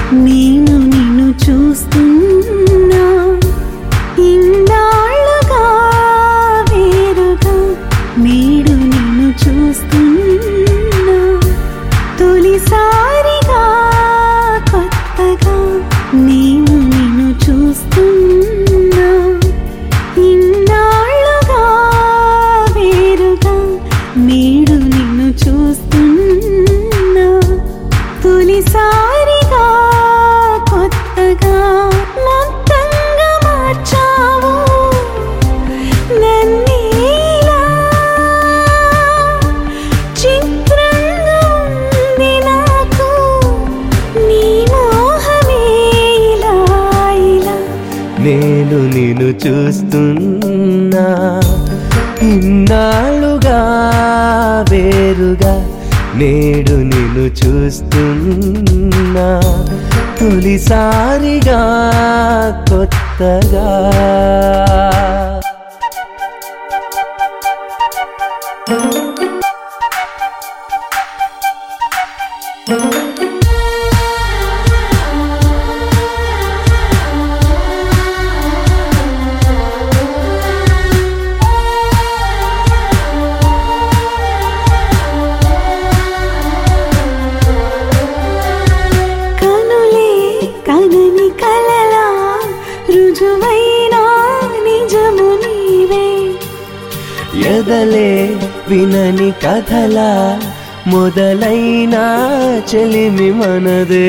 నేను నిన్ను చూస్తున్నా ఇన్నాళ్ళుగా వేరుగా నేడు నిన్ను చూస్తున్నా తొలిసారిగా కొత్తగా నేను నిన్ను చూస్తున్నా ఇన్నాళ్ళుగా వేరుగా నేడు నిన్ను చూస్తున్నా తొలిసారిగా కొత్తగా మొత్తంగా మార్చావు నన్నేలా చిత్రంగా ఉంది నాకు నీ మోహమే ఇలా ఇలా నేను నిన్ను చూస్తున్నా ఇన్నాళ్ళుగా వేరుగా నేడు నిన్ను చూస్తున్నా తొలిసారిగా కొత్తగా కనులే కనని కలలా రుజువైన నిజము నీవే ఎదలే వినని కథలా మొదలైన చెలిమి మనదే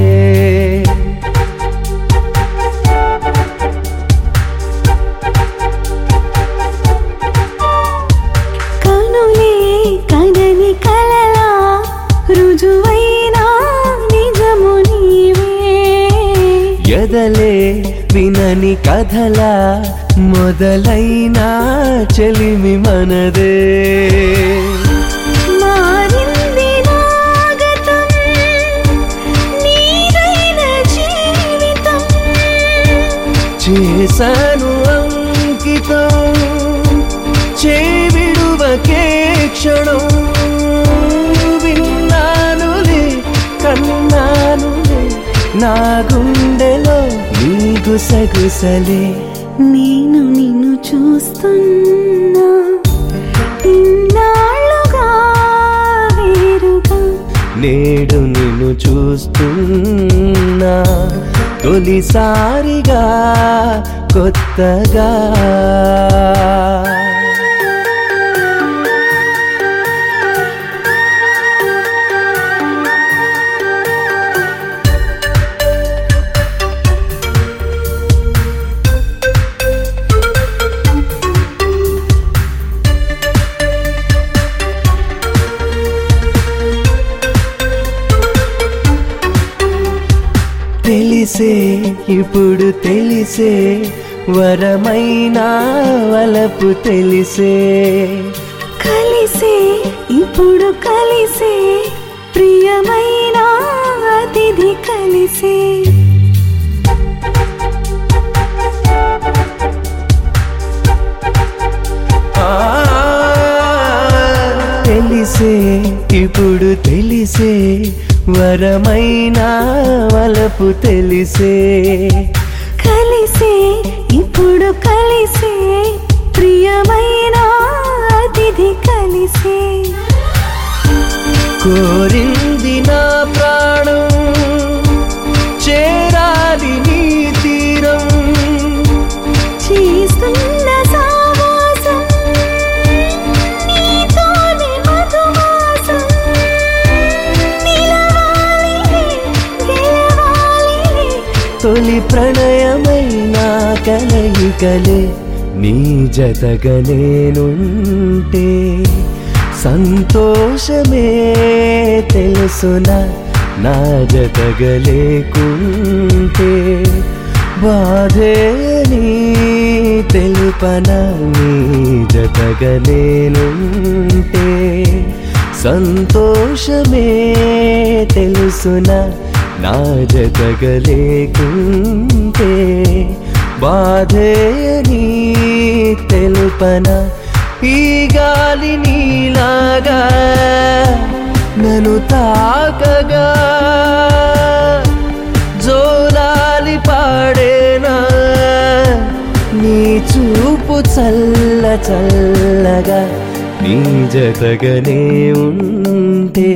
కనులే కనని కలలా రుజువైన నిజము నీవే ఎదలే వినని కథలా మొదలైన చెలిమి మనదే మారింది నాగతం నీదైన జీవితం చేశాను అంకితం చేవిడువకే క్షణం విన్నానులే కన్నానులే నా గుండెలో నీ గుసగుసలే నేను నిన్ను చూస్తున్నా ఇన్నాళ్ళుగా వేరుగా నేడు నిన్ను చూస్తున్నా తొలిసారిగా కొత్తగా తెలిసే ఇప్పుడు తెలిసే వరమైన వలపు తెలిసే కలిసే ఇప్పుడు కలిసే ప్రియమైన అతిథి కలిసే ఆ, తెలిసే ఇప్పుడు తెలిసే వరమైన వలపు తెలిసే కలిసే ఇప్పుడు కలిసే ప్రియమైన అతిథి కలిసే కోరింది నా ప్రాణం చేరాలి నీ తీరం చేస్తున్న సావాసం నీతోనే మధుమాసం నిలవాలిలే, గెలవాలిలే. తొలి ప్రణయమైన కలయికలే నీ జతగా నేనుంటే సంతోషమే తెలుసునా నా జతగా లేకుంటే బాధే నీ తెలుపన నీ జతగా నేనుంటే సంతోషమే తెలుసునా నా జతగా లేకుంటే బాధే నీ తెలుపన ఈ గాలి నీలాగా నన్ను తాకగా చల్ల చల్లగా నీ జతగనే ఉంటే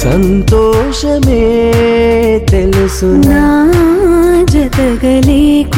సంతోషమే తెలుసునా నా జతగలేకుంటే